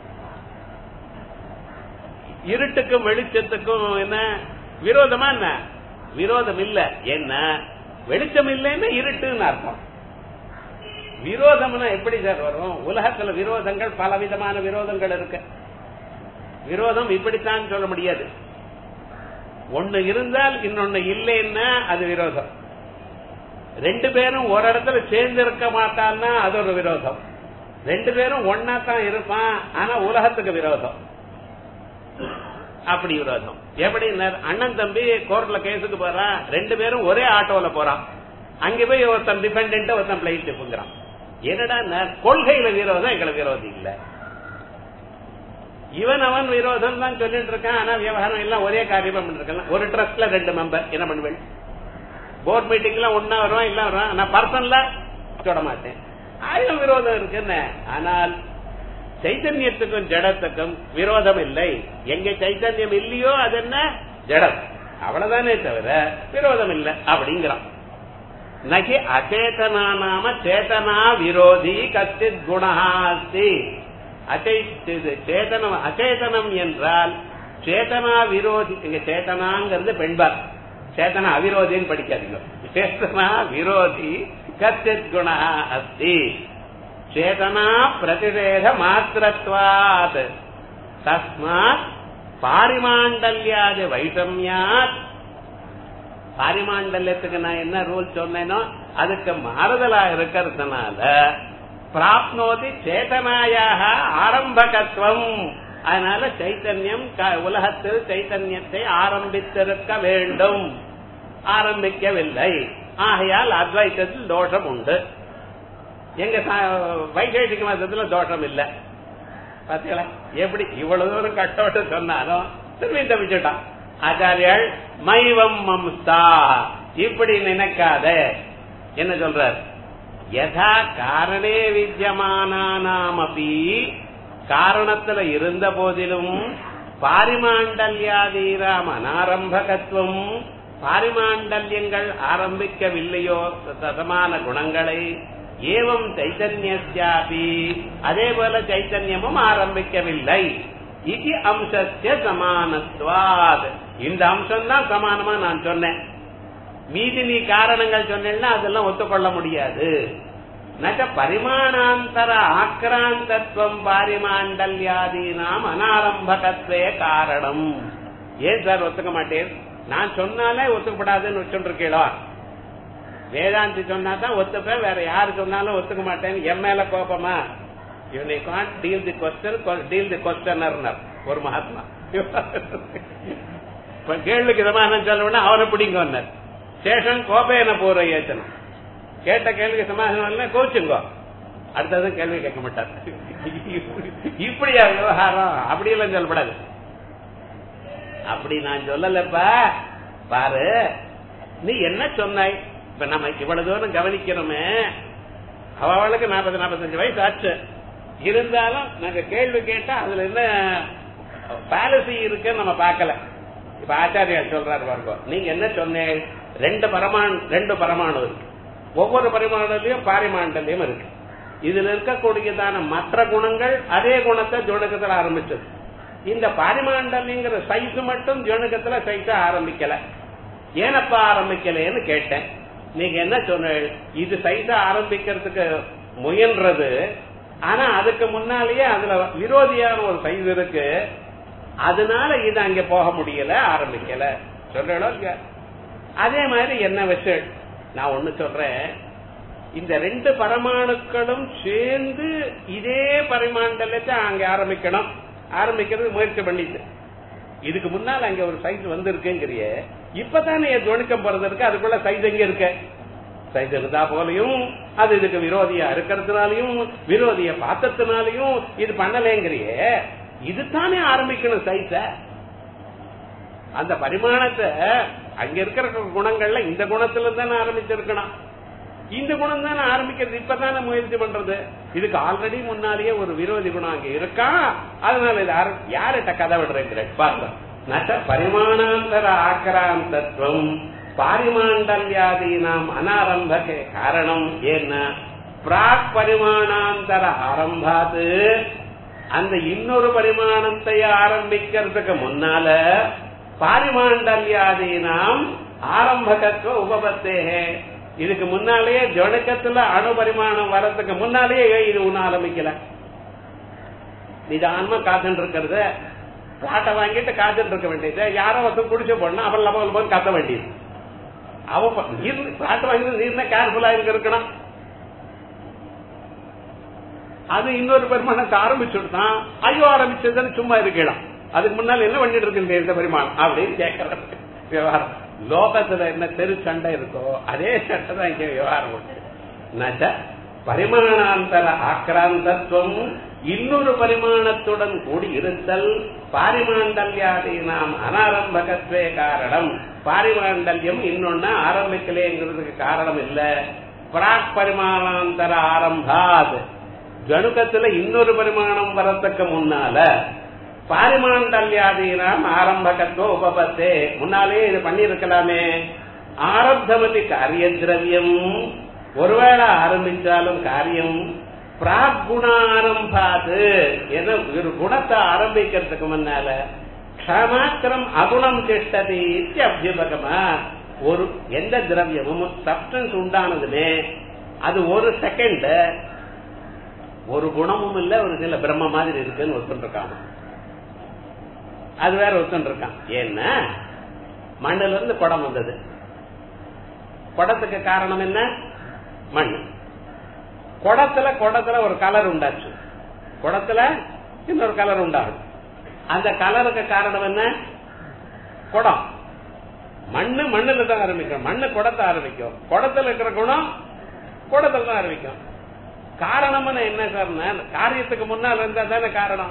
இருட்டுக்கும் வெளிச்சத்துக்கும் என்ன விரோதமா என்ன விரோதம் இல்ல என்ன வெளிச்சம் இல்லைன்னா இருட்டுன்னு அர்த்தம் விரோதம்னா எப்படி சார் வரும் உலகத்துல விரோதங்கள் பல விதமான விரோதங்கள் இருக்கு விரோதம் இப்படித்தான் சொல்ல முடியாது ஒண்ணு இருந்தால் இன்னொன்னு இல்லைன்னா அது விரோதம் ரெண்டு பேரும் ஒரு இடத்துல சேர்ந்து இருக்க மாட்டான்னா அது ஒரு விரோதம் ரெண்டு பேரும் ஒன்னா தான் இருப்பான் ஆனா உலகத்துக்கு விரோதம் அப்படி விரோதம் எப்படி அண்ணன் தம்பி கோர்ட்ல கேஸுக்கு போறான் ரெண்டு பேரும் ஒரே ஆட்டோல போறான் அங்க போய் ஒருத்தன் டிபெண்ட் ஒருத்தன் பிளைட் டிப்புங்கிறான் என்னடா ந- கொள்கையில விரோதம் எங்களுக்கு விரோதி இல்ல இவன் அவன் விரோதம் தான் சொல்லிட்டு இருக்கான் ஆனா விவகாரம் எல்லாம் ஒரே காரியமா பண்ணிருக்கலாம் ஒரு ட்ரஸ்ட்ல ரெண்டு மெம்பர் என்ன பண்ணுவேன் போர்ட் மீட்டிங்ல ஒன்னா வருவான் இல்ல வருவான் நான் பர்சன்ல தொட மாட்டேன் ஆயிரம் விரோதம் இருக்குன்னு ஆனால் சைத்தன்யத்துக்கும் ஜடத்துக்கும் விரோதம் இல்லை எங்க சைத்தன்யம் இல்லையோ அது என்ன ஜடம் அவ்வளவுதானே தவிர விரோதம் இல்லை அப்படிங்கிறான் நகி அச்சேதனா நாம சேதனா விரோதி கச்சித் குணா அஸ்தி அச்சை இது சேதனம் அச்சேதனம் என்றால் சேதனா விரோதி இங்க சேதனாங்கிறது பெண்பார் சேதனா அவிரோதின்னு படிக்காதீங்க சேதனா விரோதி கச்சித் குணா அஸ்தி சேதனா பிரதிவேத மாத்திரத்வாத் தஸ்மாத் பாரிமாண்டல்யாது வைஷமியாத் பாரிமாண்டல்யத்துக்கு நான் என்ன ரூல் சொன்னேனோ அதுக்கு மாறுதலா இருக்கிறதுனால பிராப்னோதி சேதனாயாக ஆரம்பகத்துவம் அதனால சைத்தன்யம் க- உலகத்தில் சைத்தன்யத்தை ஆரம்பித்திருக்க வேண்டும் ஆரம்பிக்கவில்லை ஆகையால் அத்வைத்தத்தில் தோஷம் உண்டு எங்க சா- வைசேஷிக மதத்துல தோஷம் இல்ல பாத்தீங்களா எப்படி இவ்வளவு தூரம் கட்டோட்டு சொன்னாலும் திரும்பி தப்பிச்சுட்டான் ஆச்சாரியால் மைவம் மம்சா இப்படி நினைக்காத என்ன சொல்றார் யதா காரணே வித்தியமானாமபி காரணத்துல இருந்த போதிலும் பாரிமாண்டல்யாதீராம் அனாரம்பகத்துவம் பாரிமாண்டல்யங்கள் ஆரம்பிக்கவில்லையோ சதமான குணங்களை ஏவம் சைத்தன்யாபி அதே போல சைத்தன்யமும் ஆரம்பிக்கவில்லை இது அம்சத்திய சமானத்வாத் இந்த அம்சம் தான் சமானமா நான் சொன்னேன் மீதி நீ காரணங்கள் சொன்னேன்னா அதெல்லாம் ஒத்துக்கொள்ள முடியாது நக பரிமாணாந்தர ஆக்ராந்தத்துவம் பாரிமாண்டல்யாதீனாம் அனாரம்பகத்வே காரணம் ஏன் சார் ஒத்துக்க மாட்டேன் நான் சொன்னாலே ஒத்துக்கப்படாதுன்னு வச்சுருக்கீடா வேதாந்தி சொன்னா தான் ஒத்துப்பேன் வேற யாரு சொன்னாலும் ஒத்துக்க மாட்டேன் என் மேல கோபமா இவனை can deal the question deal the கொஸ்டனர் ஒரு மகாத்மா இப்ப கேள்விக்கு சமாதானம் சொல்லணும்னா அவனை பிடிங்க வந்தார் சேஷன் கோபேன போற ஏச்சனம் கேட்ட கேள்விக்கு சமாதானம் இல்ல கோச்சுங்கோ அடுத்தது கேள்வி கேட்க மாட்டார் இப்படியா விவகாரம் அப்படி எல்லாம் சொல்லப்படாது அப்படி நான் சொல்லலப்பா பாரு நீ என்ன சொன்னாய் இப்ப நம்ம இவ்வளவு தூரம் கவனிக்கிறோமே அவளுக்கு நாற்பது நாற்பத்தஞ்சு வயசு ஆச்சு இருந்தாலும் நாங்க கேள்வி கேட்டா அதுல என்ன பாலிசி இருக்குன்னு நம்ம பார்க்கல இப்ப ஆச்சாரியார் சொல்றாரு பாருங்க நீங்க என்ன சொன்னீங்க ரெண்டு பரமாணு ரெண்டு பரமாணு இருக்கு ஒவ்வொரு பரிமாணத்திலையும் பாரிமாண்டலையும் இருக்கு இதுல இருக்கக்கூடியதான மற்ற குணங்கள் அதே குணத்தை ஜோனகத்துல ஆரம்பிச்சது இந்த பாரிமாண்டல்ங்கிற சைஸ் மட்டும் ஜோனகத்துல சைஸ ஆரம்பிக்கல ஏனப்பா ஆரம்பிக்கலன்னு கேட்டேன் நீங்க என்ன சொன்ன இது சைஸ ஆரம்பிக்கிறதுக்கு முயன்றது ஆனா அதுக்கு முன்னாலேயே அதுல விரோதியான ஒரு சைஸ் இருக்கு அதனால இது அங்க போக முடியல ஆரம்பிக்கல சொல்றோம் அதே மாதிரி என்ன வச்சு நான் ஒண்ணு சொல்றேன் இந்த ரெண்டு பரமாணுக்களும் சேர்ந்து இதே பரிமாண்டலத்தை அங்க ஆரம்பிக்கணும் ஆரம்பிக்கிறது முயற்சி பண்ணிட்டு இதுக்கு முன்னால் அங்க ஒரு சைஸ் வந்திருக்குங்கிறிய இப்பதானே என் துவணிக்கம் போறதுக்கு அதுக்குள்ள சைஸ் எங்க இருக்க சைஸ் இருந்தா போலையும் அது இதுக்கு விரோதியா இருக்கிறதுனாலையும் விரோதிய பார்த்ததுனாலையும் இது பண்ணலேங்கிறிய இதுதானே ஆரம்பிக்கணும் சைஸ அந்த பரிமாணத்தை அங்க இருக்கிற குணங்கள்ல இந்த குணத்துல தானே ஆரம்பிச்சிருக்கணும் இந்த குணம் தானே ஆரம்பிக்கிறது இப்பதானே முயற்சி பண்றது இதுக்கு ஆல்ரெடி முன்னாலேயே ஒரு விரோதி குணம் அங்க இருக்கா அதனால இது யார்கிட்ட கதை விடுறேங்கிற பாருங்க நட்ட பரிமாணாந்தர ஆக்கிராந்தத்துவம் பாரிமாண்டல்யாதீனாம் அனாரம்பகே காரணம் ஏன்னா பிராக் பரிமாணாந்தர ஆரம்பாது அந்த இன்னொரு பரிமாணத்தை ஆரம்பிக்கிறதுக்கு முன்னால பாரிமாண்டல்யாதீனாம் ஆரம்பகத்துவ உபபத்தேகே இதுக்கு முன்னாலேயே ஜொடக்கத்துல அணு பரிமாணம் வரதுக்கு முன்னாலேயே இது ஒண்ணு ஆரம்பிக்கல நிதானமா காத்துட்டு இருக்கிறது பிளாட்டை வாங்கிட்டு காத்துட்டு இருக்க வேண்டியது யாரோ ஒருத்தர் குடிச்ச போடணும் அப்புறம் லப லபம் கத்த வேண்டியது அவன் நீர் பிளாட் வாங்கிட்டு நீர்னா கேர்ஃபுல்லா இருக்க இருக்கணும் அது இன்னொரு பெருமானத்தை ஆரம்பிச்சுட்டான் ஐயோ ஆரம்பிச்சதுன்னு சும்மா இருக்கலாம் அதுக்கு முன்னால் என்ன பண்ணிட்டு இருக்கு இந்த பரிமாணம் அப்படின்னு கேட்கறது விவகாரம் லோகத்துல என்ன தெரு சண்டை இருக்கோ அதே சண்டை தான் இங்க விவகாரம் உண்டு பரிமாணாந்தர ஆக்கிராந்தத்துவம் இன்னொரு பரிமாணத்துடன் கூடி இருத்தல் பாரிமாண்டல்யாதி நாம் அனாரம்பகத்வே காரணம் பாரிமாண்டல்யம் இன்னொன்னு ஆரம்பிக்கலேங்கிறதுக்கு காரணம் இல்ல பிராக் பரிமாணாந்தர ஆரம்பாத் கணுக்கத்துல இன்னொரு பரிமாணம் வரத்துக்கு முன்னால பாரிமாண்டல்யாதீனாம் ஆரம்பகத்துவ உபபத்தே முன்னாலே இது பண்ணிருக்கலாமே ஆரப்தமதி காரிய திரவியம் ஒருவேளை ஆரம்பிச்சாலும் காரியம் பிராக்குணாரம்பாது என ஒரு குணத்தை ஆரம்பிக்கிறதுக்கு முன்னால க்ஷமாத்திரம் அகுணம் திஷ்டதி அபியுபகமா ஒரு எந்த திரவியமும் சப்டன்ஸ் உண்டானதுமே அது ஒரு செகண்ட் ஒரு குணமும் இல்ல ஒரு சில பிரம்ம மாதிரி இருக்குன்னு ஒத்துருக்காங்க அது வேற ஒருத்தன் இருக்கான் ஏன்னா மண்ணுல இருந்து குடம் வந்தது குடத்துக்கு காரணம் என்ன மண் குடத்துல குடத்துல ஒரு கலர் உண்டாச்சு குடத்துல இன்னொரு கலர் உண்டாகும் அந்த கலருக்கு காரணம் என்ன குடம் மண்ணு மண்ணுல தான் ஆரம்பிக்கும் மண்ணு குடத்தை ஆரம்பிக்கும் குடத்துல இருக்கிற குணம் குடத்துல தான் ஆரம்பிக்கும் காரணம்னு என்ன சார் காரியத்துக்கு முன்னால் இருந்தா தானே காரணம்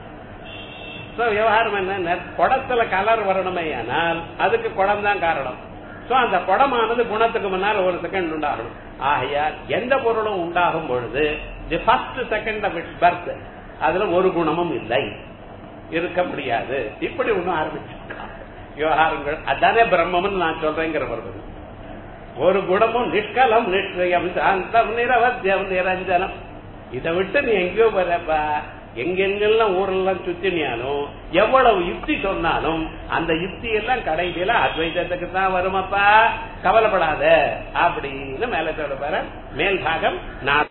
விவகாரம் என்ன குடத்துல கலர் வரணுமே ஆனால் அதுக்கு குடம் தான் காரணம் சோ அந்த குடமானது குணத்துக்கு முன்னால் ஒரு செகண்ட் உண்டாகணும் ஆகையால் எந்த பொருளும் உண்டாகும் பொழுது the first second of its birth அதுல ஒரு குணமும் இல்லை இருக்க முடியாது இப்படி ஒண்ணும் ஆரம்பிச்சிருக்கான் விவகாரங்கள் அதானே பிரம்மம்னு நான் சொல்றேங்கிற வருவது ஒரு குணமும் நிஷ்கலம் நிஷ்யம் சாந்தம் நிரவத்தியம் நிரஞ்சனம் இதை விட்டு நீ எங்கேயோ வரப்பா எங்கெங்கெல்லாம் ஊரெல்லாம் சுத்தினியாலும் எவ்வளவு யுக்தி சொன்னாலும் அந்த யுக்தி எல்லாம் கடைசியில அத்வைதத்துக்கு தான் வருமப்பா கவலைப்படாத அப்படின்னு மேல சொல்ல மேல் பாகம் நான்